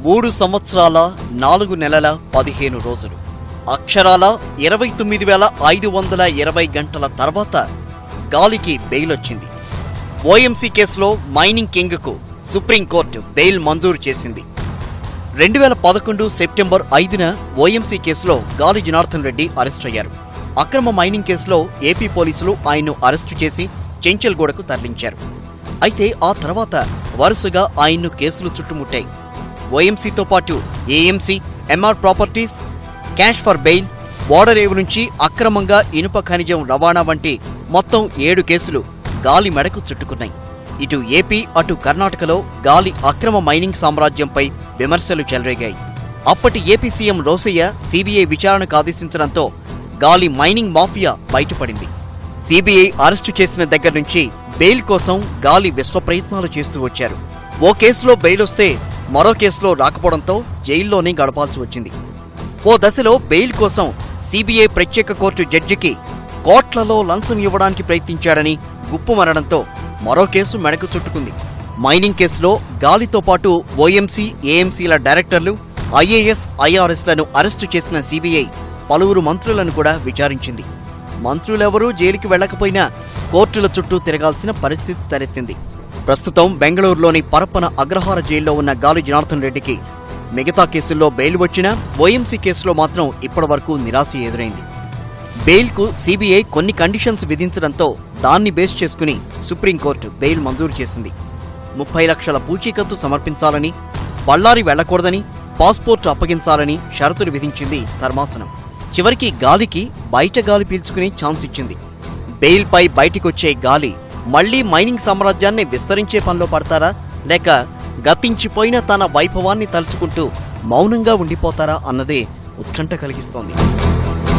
మూడు సంవత్సరాల నాలుగు నెలల పదిహేను రోజులు అక్షరాల ఇరవై తొమ్మిది వేల ఐదు వందల ఇరవై గంటల తర్వాత గాలికి బెయిల్ వచ్చింది ఓఎంసీ కేసులో మైనింగ్ కింగ్కు సుప్రీంకోర్టు బెయిల్ మంజూరు చేసింది రెండు వేల పదకొండు సెప్టెంబర్ ఐదున ఓఎంసీ కేసులో గాలి జనార్దన్ రెడ్డి అరెస్ట్ అయ్యారు అక్రమ మైనింగ్ కేసులో ఏపీ పోలీసులు ఆయన్ను అరెస్టు చేసి చెంచల్గూడకు తరలించారు అయితే ఆ తర్వాత వరుసగా ఆయన్ను కేసులు చుట్టుముట్టాయి ఓఎంసీతో పాటు AMC Emaar properties cash for bail ఓడరేవు నుంచి అక్రమంగా ఇనుప ఖనిజం రవాణా వంటి మొత్తం ఏడు కేసులు గాలి మెడకు చుట్టుకున్నాయి ఇటు ఏపీ అటు కర్ణాటకలో గాలి అక్రమ మైనింగ్ సామ్రాజ్యంపై విమర్శలు చెలరేగాయి అప్పటి ఏపీ సీఎం రోసయ్య సీబీఐ విచారణకు ఆదేశించడంతో గాలి మైనింగ్ మాఫియా బయటపడింది సిబిఐ అరెస్టు చేసిన దగ్గర నుంచి బెయిల్ కోసం గాలి విశ్వ ప్రయత్నాలు చేస్తూ వచ్చారు ఓ కేసులో బెయిల్ వస్తే మరో కేసులో రాకపోవడంతో జైల్లోనే గడపాల్సి వచ్చింది ఓ దశలో బెయిల్ కోసం సిబిఐ ప్రత్యేక కోర్టు జడ్జికి కోట్లలో లంచం ఇవ్వడానికి ప్రయత్నించాడని గుప్పుమరడంతో మరో కేసు మెడకు చుట్టుకుంది మైనింగ్ కేసులో గాలితో పాటు ఓఎంసీ ఏఎంసీల డైరెక్టర్లు ఐఏఎస్ ఐఆర్ఎస్లను అరెస్టు చేసిన సిబిఐ పలువురు మంత్రులను కూడా విచారించింది మంత్రులెవరూ జైలుకి వెళ్లకపోయినా కోర్టుల చుట్టూ తిరగాల్సిన పరిస్థితి తలెత్తింది ప్రస్తుతం బెంగళూరులోని పరప్పన అగ్రహార జైల్లో ఉన్న గాలి జనార్దన్ రెడ్డికి మిగతా కేసుల్లో బెయిల్ వచ్చినా ఓఎంసీ కేసులో మాత్రం ఇప్పటివరకు నిరాశ ఎదురైంది బెయిల్కు సిబిఐ కొన్ని కండిషన్స్ విధించడంతో దాన్ని బేస్ చేసుకుని సుప్రీంకోర్టు బెయిల్ మంజూరు చేసింది ముప్పై లక్షల పూచీకత్తు సమర్పించాలని బళ్ళారి వెళ్లకూడదని పాస్పోర్ట్ అప్పగించాలని షరతులు విధించింది ధర్మాసనం చివరికి గాలికి బయట గాలి పీల్చుకునే ఛాన్స్ ఇచ్చింది బెయిల్పై బయటికొచ్చే గాలి మళ్లీ మైనింగ్ సామ్రాజ్యాన్ని విస్తరించే పనిలో పడతారా లేక గతించిపోయిన తన వైభవాన్ని తలుచుకుంటూ మౌనంగా ఉండిపోతారా అన్నదే ఉత్కంఠ కలిగిస్తోంది